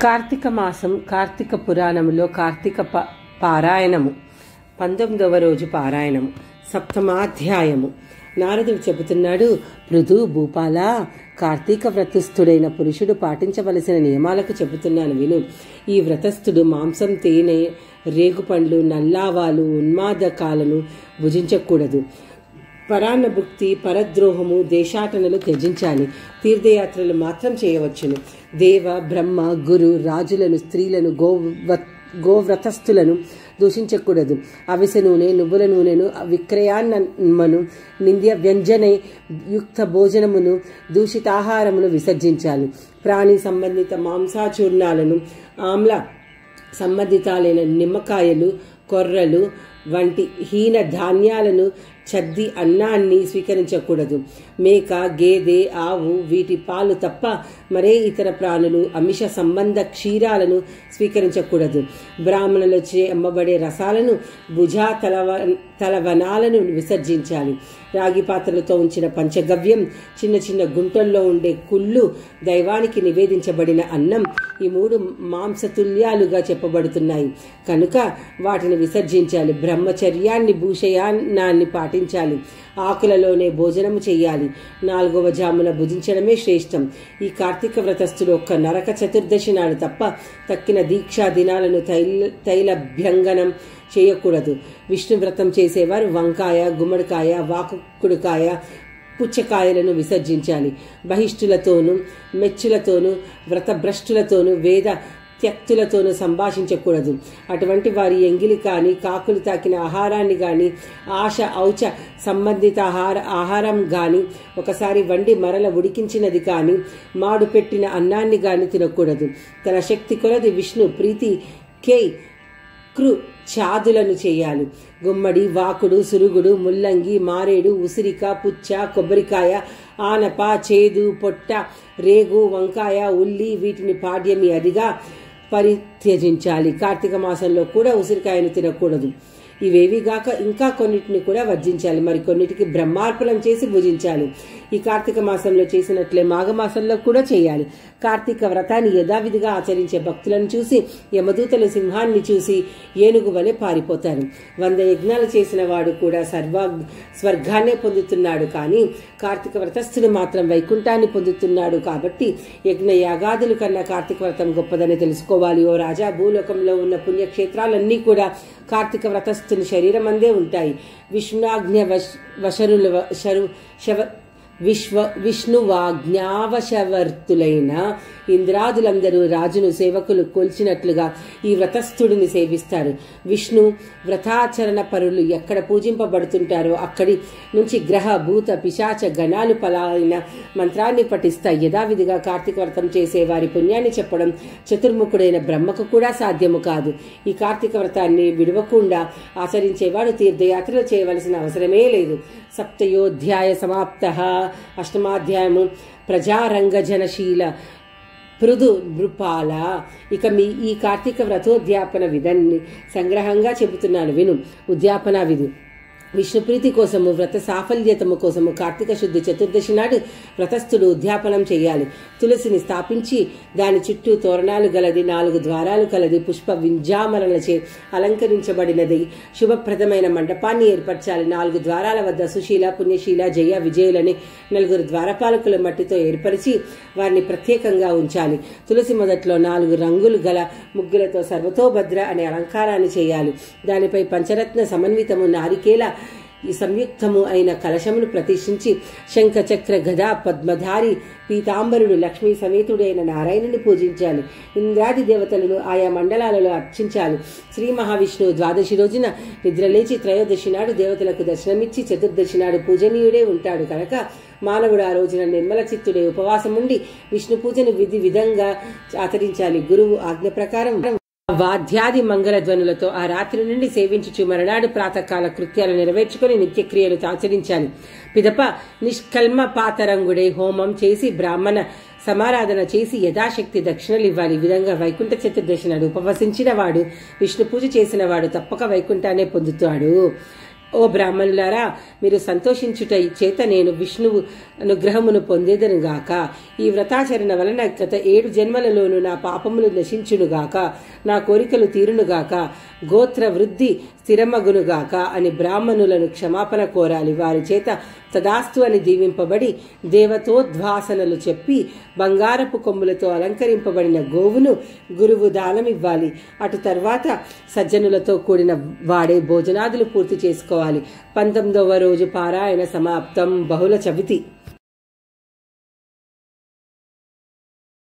కార్తీక మాసం కార్తీక పురాణములో కార్తీక ప పారాయణము పంతొమ్మిదవ రోజు పారాయణము సప్తమాధ్యాయము నారదుడు చెబుతున్నాడు పృథు భూపాల కార్తీక వ్రతస్థుడైన పురుషుడు పాటించవలసిన నియమాలకు చెబుతున్నాను విను ఈ వ్రతస్థుడు మాంసం తేనె రేగుపండ్లు నల్లావాలు ఉన్మాదకాలను భుజించకూడదు పరాన్న భుక్తి పరద్రోహము దేశాటనలు త్యజించాలి తీర్థయాత్రలు మాత్రం చేయవచ్చును దేవ బ్రహ్మ గురు రాజులను స్త్రీలను గోవ గోవ్రతస్థులను దూషించకూడదు అవిసె నూనె నువ్వుల నూనెను విక్రయాన్నమను నింద్య వ్యంజనే యుక్త భోజనమును దూషితాహారమును విసర్జించాలి ప్రాణి సంబంధిత మాంసాచూర్ణాలను ఆమ్ల సంబంధితాలైన నిమ్మకాయలు కొర్రలు వంటి హీన ధాన్యాలను చద్ది అన్నాన్ని స్వీకరించకూడదు మేక గేదె ఆవు వీటి పాలు తప్ప మరే ఇతర ప్రాణులు అమిష సంబంధ క్షీరాలను స్వీకరించకూడదు బ్రాహ్మణులచే అమ్మబడే రసాలను భుజా తలవ తలవనాలను విసర్జించాలి రాగి పాత్రలతో ఉంచిన పంచగవ్యం చిన్న చిన్న గుంటల్లో ఉండే కుళ్ళు దైవానికి నివేదించబడిన అన్నం ఈ మూడు మాంసతుల్యాలుగా చెప్పబడుతున్నాయి కనుక వాటిని విసర్జించాలి బ్రహ్మచర్యాన్ని భూషయాన్నాన్ని పాటించాలి ఆకులలోనే భోజనము చెయ్యాలి నాలుగవ జామున భుజించడమే శ్రేష్టం ఈ కార్తీక వ్రతస్థుడు ఒక్క నరక చతుర్దశి నాడు తప్ప తక్కిన దీక్షా దినాలను తైల తైలభ్యంగనం చేయకూడదు విష్ణు వ్రతం చేసేవారు వంకాయ గుమ్మడికాయ వాకుకుడికాయ పుచ్చకాయలను విసర్జించాలి బహిష్టులతోనూ మెచ్చులతోనూ వ్రతభ్రష్టులతోనూ వేద త్యక్తులతోనూ సంభాషించకూడదు అటువంటి వారి ఎంగిలి కానీ కాకులు తాకిన ఆహారాన్ని కానీ ఆశ ఔచ సంబంధిత ఆహార ఆహారం కానీ ఒకసారి వండి మరల ఉడికించినది కానీ మాడు పెట్టిన అన్నాన్ని కానీ తినకూడదు తన శక్తి కొలది విష్ణు ప్రీతి కే కృ చాదులను చేయాలి గుమ్మడి వాకుడు సురుగుడు ముల్లంగి మారేడు ఉసిరిక పుచ్చ కొబ్బరికాయ ఆనప చేదు పొట్ట రేగు వంకాయ ఉల్లి వీటిని పాడ్యమి అదిగా పరిత్యజించాలి కార్తీక మాసంలో కూడా ఉసిరికాయను తినకూడదు ఇవేవి గాక ఇంకా కొన్నిటిని కూడా వర్జించాలి మరి కొన్నిటికి బ్రహ్మార్పణం చేసి భుజించాలి ఈ కార్తీక మాసంలో చేసినట్లే మాఘమాసంలో కూడా చేయాలి కార్తీక వ్రతాన్ని యథావిధిగా ఆచరించే భక్తులను చూసి యమదూతలు సింహాన్ని చూసి ఏనుగు వలె పారిపోతారు వంద యజ్ఞాలు చేసిన వాడు కూడా సర్వా స్వర్గాన్నే పొందుతున్నాడు కానీ కార్తీక వ్రతస్థుడు మాత్రం వైకుంఠాన్ని పొందుతున్నాడు కాబట్టి యజ్ఞ యాగాదులు కన్నా కార్తీక వ్రతం గొప్పదని తెలుసుకోవాలి ఓ రాజా భూలోకంలో ఉన్న పుణ్యక్షేత్రాలన్నీ కూడా కార్తీక వ్రతస్థుని శరీరం అందే ఉంటాయి విష్ణునాజ్ఞ వశ వశరుల శరు శవ విశ్వ విష్ణువాజ్ఞావశవర్తులైన ఇంద్రాదులందరూ రాజును సేవకులు కొల్చినట్లుగా ఈ వ్రతస్థుడిని సేవిస్తారు విష్ణు వ్రతాచరణ పరులు ఎక్కడ పూజింపబడుతుంటారో అక్కడి నుంచి గ్రహ భూత పిశాచ గణాలు పలాయిన మంత్రాన్ని పఠిస్తాయి యథావిధిగా కార్తీక వ్రతం చేసే వారి పుణ్యాన్ని చెప్పడం చతుర్ముఖుడైన బ్రహ్మకు కూడా సాధ్యము కాదు ఈ కార్తీక వ్రతాన్ని విడవకుండా ఆచరించేవాడు తీర్థయాత్రలు చేయవలసిన అవసరమే లేదు సప్తయోధ్యాయ సమాప్త అష్టమాధ్యాయము ప్రజారంగజనశీల పృదు నృపాల ఇక మీ ఈ కార్తీక వ్రతోద్యాపన విధాన్ని సంగ్రహంగా చెబుతున్నాను విను ఉద్యాపన విధి విష్ణుప్రీతి కోసము వ్రత సాఫల్యతము కోసము కార్తీక శుద్ధి చతుర్దశి నాడు వ్రతస్థుడు ఉద్యాపనం చేయాలి తులసిని స్థాపించి దాని చుట్టూ తోరణాలు గలది నాలుగు ద్వారాలు కలది పుష్ప వింజామరలచే అలంకరించబడినది శుభప్రదమైన మండపాన్ని ఏర్పరచాలి నాలుగు ద్వారాల వద్ద సుశీల పుణ్యశీల జయ విజయులని నలుగురు ద్వారపాలకుల మట్టితో ఏర్పరిచి వారిని ప్రత్యేకంగా ఉంచాలి తులసి మొదట్లో నాలుగు రంగులు గల ముగ్గులతో సర్వతోభద్ర అనే అలంకారాన్ని చేయాలి దానిపై పంచరత్న సమన్వితము నారికేల ఈ సంయుక్తము అయిన కలశమును ప్రతిష్ఠించి శంఖ చక్ర గదా పద్మధారి పీతాంబరుడు లక్ష్మీ సమేతుడైన నారాయణుని పూజించాలి ఇంద్రాది దేవతలను ఆయా మండలాలలో అర్చించాలి శ్రీ మహావిష్ణువు ద్వాదశి రోజున నిద్రలేచి త్రయోదశి నాడు దేవతలకు దర్శనమిచ్చి చతుర్దశి నాడు పూజనీయుడే ఉంటాడు కనుక మానవుడు ఆ రోజున నిర్మల చిత్తుడే ఉపవాసం ఉండి విష్ణు పూజను విధి విధంగా ఆచరించాలి గురువు ఆజ్ఞ ప్రకారం వాద్యాది మంగళ ధ్వనులతో ఆ రాత్రి నుండి సేవించుచు మరనాడు ప్రాతకాల కృత్యాలు నెరవేర్చుకుని నిత్యక్రియలు ఆచరించాలి పిదప నిష్కల్మ పాతరంగుడై హోమం చేసి బ్రాహ్మణ సమారాధన చేసి యథాశక్తి దక్షిణలు ఇవ్వాలి ఈ విధంగా వైకుంఠ చతుర్దశి నాడు ఉపవసించిన వాడు విష్ణు పూజ చేసిన వాడు తప్పక వైకుంఠాన్ని పొందుతాడు ఓ బ్రాహ్మణులారా మీరు సంతోషించుట చేత నేను విష్ణువు అనుగ్రహమును పొందేదనుగాక ఈ వ్రతాచరణ వలన గత ఏడు జన్మలలోను నా పాపములు నశించునుగాక నా కోరికలు తీరునుగాక గోత్ర వృద్ధి స్థిరమగునుగాక అని బ్రాహ్మణులను క్షమాపణ కోరాలి వారి చేత తదాస్తు అని దీవింపబడి దేవతోద్వాసనలు చెప్పి బంగారపు కొమ్ములతో అలంకరింపబడిన గోవును గురువు దానమివ్వాలి అటు తర్వాత సజ్జనులతో కూడిన వాడే భోజనాదులు పూర్తి చేసుకోవాలి పంతొమ్మిదవ రోజు పారాయణ సమాప్తం బహుళ చవితి